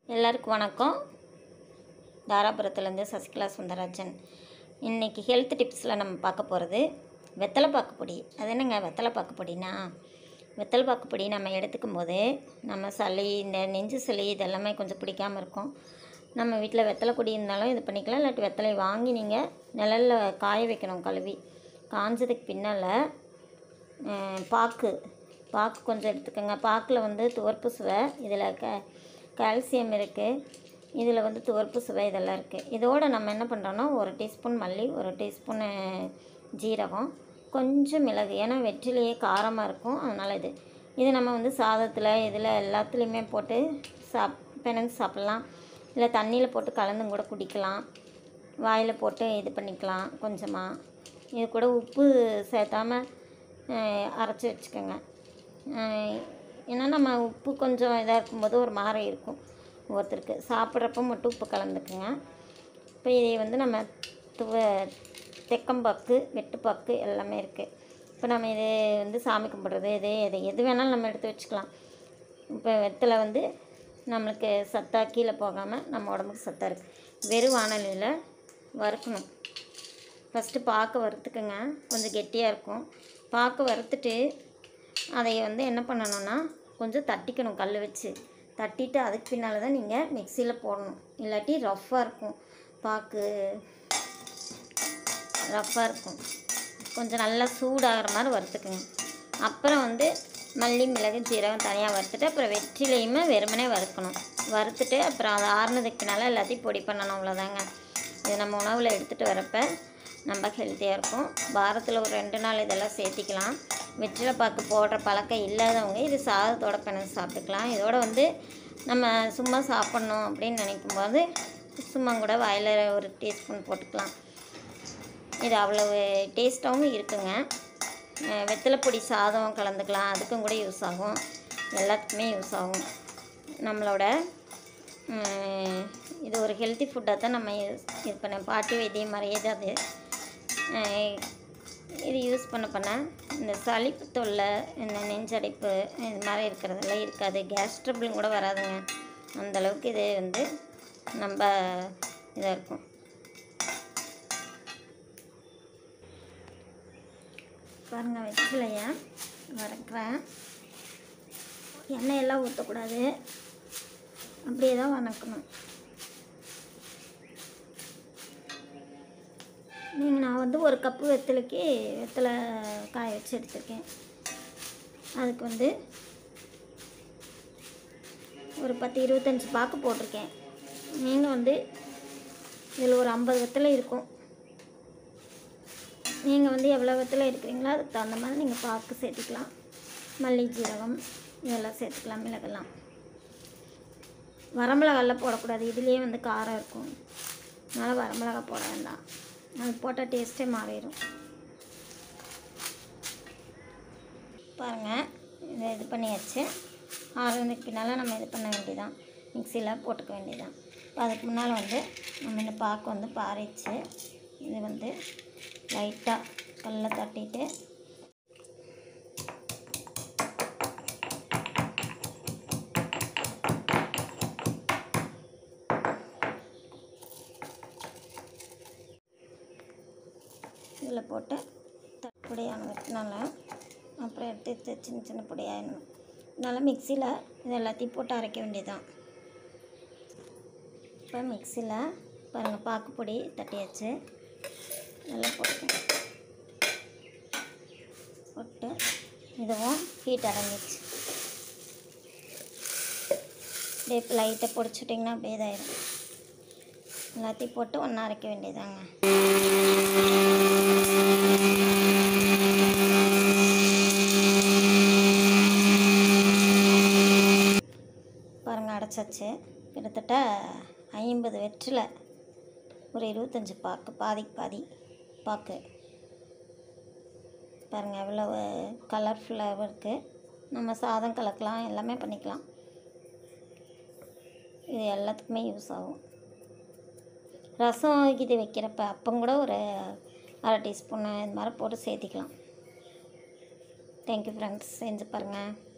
எல்லாருக்கும் வணக்கம் தாராபுரத்துலேருந்து சசிகலா சுந்தரராஜன் இன்றைக்கி ஹெல்த் டிப்ஸில் நம்ம பார்க்க போகிறது வெத்தலை பாக்கு பொடி அது என்னங்க வெத்தலை பாக்கு பொடினா வெத்தலை பாக்கு பொடி நம்ம எடுத்துக்கும் போது நம்ம சளி இந்த நெஞ்சு சளி இதெல்லாமே கொஞ்சம் பிடிக்காமல் இருக்கும் நம்ம வீட்டில் வெத்தலை கொடி இருந்தாலும் இது பண்ணிக்கலாம் இல்லாட்டி வெத்தலை வாங்கி நீங்கள் நிழலில் காய வைக்கணும் கழுவி காஞ்சதுக்கு பின்னால் அஹ், பாக்கு பாக்கு கொஞ்சம் எடுத்துக்கோங்க பாக்கில் வந்து துவர்ப்பு சுவை இதில் க கால்சியம் இருக்குது இதில் வந்து துவர்ப்பு சுவை இதெல்லாம் இருக்குது இதோட நம்ம என்ன பண்ணுறோன்னா ஒரு டீஸ்பூன் மல்லி ஒரு டீஸ்பூன் ஜீரகம் கொஞ்சம் மிளகு ஏன்னா வெற்றிலையே காரமாக இருக்கும் அதனால் இது இது நம்ம வந்து சாதத்தில் இதில் எல்லாத்துலேயுமே போட்டு சாப் பிணைஞ்சு சாப்பிட்லாம் இல்லை தண்ணியில் போட்டு கலந்தும் கூட குடிக்கலாம் வாயில் போட்டு இது பண்ணிக்கலாம் கொஞ்சமாக இது கூட உப்பு சேர்த்தாம அஹ், அரைச்சி வச்சுக்கோங்க அஹ், ஏன்னா நம்ம உப்பு கொஞ்சம் இதாக இருக்கும்போது ஒரு மாதிரி இருக்கும் ஒவ்வொருத்தருக்கு சாப்பிட்றப்ப மட்டும் உப்பு கலந்துக்குங்க இப்போ இதை வந்து நம்ம துவ தெக்கம்பாக்கு வெட்டுப்பாக்கு எல்லாமே இருக்குது இப்போ நம்ம இது வந்து சாமி கும்பிட்றது இது எது எது வேணாலும் நம்ம எடுத்து வச்சுக்கலாம் இப்போ வெத்தலை வந்து நம்மளுக்கு சத்தா கீழே போகாமல் நம்ம உடம்புக்கு சத்தாக இருக்குது வெறும் வானலியில் வறுக்கணும் ஃபஸ்ட்டு பாக்க வறுத்துக்குங்க கொஞ்சம் கெட்டியாக இருக்கும் பாக்க வறுத்துட்டு அதை வந்து என்ன பண்ணணும்னா கொஞ்சம் தட்டிக்கணும் கல் வச்சு தட்டிட்டு அதுக்கு பின்னால் தான் நீங்கள் மிக்சியில் போடணும் இல்லாட்டி ரஃப்பாக இருக்கும் பாக்கு ரஃப்பாக இருக்கும் கொஞ்சம் நல்லா சூடாகிற மாதிரி வறுத்துக்குங்க அப்புறம் வந்து மல்லி மிளகு ஜீரகம் தனியாக வறுத்துட்டு அப்புறம் வெற்றிலையுமே வெறுமனே வறுக்கணும் வறுத்துட்டு அப்புறம் அதை ஆறுனதுக்கு பின்னால் எல்லாத்தையும் பொடி பண்ணணும் அவ்வளோதாங்க இது நம்ம உணவில் எடுத்துகிட்டு வரப்ப நம்ம ஹெல்த்தியாக இருக்கும் வாரத்தில் ஒரு ரெண்டு நாள் இதெல்லாம் சேர்த்திக்கலாம் வெற்றிலை பாக்கு போடுற பழக்கம் இல்லாதவங்க இது சாதத்தோட பிணைஞ்சு சாப்பிட்டுக்கலாம் இதோட வந்து நம்ம சும்மா சாப்பிட்ணும் அப்படின்னு நினைக்கும் போது சும்மா கூட வாயில் ஒரு டீஸ்பூன் போட்டுக்கலாம் இது அவ்வளவு டேஸ்ட்டாகவும் இருக்குங்க அஹ் வெத்தலை பொடி சாதம் கலந்துக்கலாம் அதுக்கும் கூட யூஸ் ஆகும் எல்லாத்துக்குமே யூஸ் ஆகும் நம்மளோட அஹ் இது ஒரு ஹெல்த்தி ஃபுட்டாக தான் நம்ம யூஸ் இது பண்ண பாட்டி வைத்தியம் மாதிரியே தான் அது அஹ் இது யூஸ் பண்ண பண்ண இந்த சளிப்பு தொல்லை இந்த நெஞ்சடைப்பு இது மாதிரி இருக்கிறதெல்லாம் இருக்காது கேஸ் ட்ரபிளும் கூட வராதுங்க அந்த அளவுக்கு இது வந்து நம்ம இதாக இருக்கும் பாருங்க வெற்றிலைய வதக்குறேன் எண்ணெயெல்லாம் ஊற்றக்கூடாது அப்படியே தான் வதக்கணும் நீங்கள் நான் வந்து ஒரு கப்பு வெத்தலைக்கு வெத்தலை காய வச்சு எடுத்திருக்கேன் அதுக்கு வந்து ஒரு பத்து இருபத்தஞ்சி பாக்கு போட்டிருக்கேன் நீங்கள் வந்து இதில் ஒரு ஐம்பது வெத்தலை இருக்கும் நீங்கள் வந்து எவ்வளோ வெத்தலை இருக்கிறீங்களோ அதுக்கு தகுந்த மாதிரி நீங்கள் பாக்கு சேர்த்துக்கலாம் மல்லி ஜீரகம் இதெல்லாம் சேர்த்துக்கலாம் மிளகெல்லாம் வரமிளகாலாம் போடக்கூடாது இதுலேயே வந்து காரம் இருக்கும் அதனால் வரமிளகா போட வேண்டாம் அது போட்டால் டேஸ்ட்டே மாறிடும் பாருங்கள் இதை இது பண்ணியாச்சு ஆறுனதுக்கு பின்னால் நம்ம இது பண்ண வேண்டியதான் மிக்சியில் போட்டுக்க வேண்டியதான் இப்போ அதுக்கு முன்னால் வந்து நம்ம இந்த பாக்கு வந்து பாரிச்சு இது வந்து லைட்டாக கல்ல தட்டிட்டு இதில் போட்டு த- பொடியான வெட்டினால அப்புறம் எடுத்து எடுத்து சின்ன சின்ன பொடியாயிடணும் அதனால் மிக்சியில் இது எல்லாத்தையும் போட்டு அரைக்க வேண்டியதுதான் இப்போ மிக்சியில் பாருங்கள் பாக்கு பொடி தட்டியாச்சு நல்லா போட்டுக்கணும் போட்டு இதுவும் ஹீட் அடங்கிடுச்சு அப்படியே லைட்டை பொடிச்சிட்டிங்கன்னா அப்படியே இதாயிடும் எல்லாத்தையும் போட்டு ஒன்றா அரைக்க வேண்டியதாங்க பாருங்கள் அடைச்சாச்சு கிட்டத்தட்ட ஐம்பது வெற்றிலை ஒரு இருபத்தஞ்சி பாக்கு பாதிக்கு பாதி பாக்கு பாருங்கள் எவ்வளோ கலர்ஃபுல்லாகவும் இருக்குது நம்ம சாதம் கலக்கலாம் எல்லாமே பண்ணிக்கலாம் இது எல்லாத்துக்குமே யூஸ் ஆகும் ரசம் இது வைக்கிறப்ப அப்பம் கூட ஒரு அரை டீஸ்பூன் இது மாதிரி போட்டு சேர்த்திக்கலாம் தேங்க்யூ ஃப்ரெண்ட்ஸ் செஞ்சு பாருங்கள்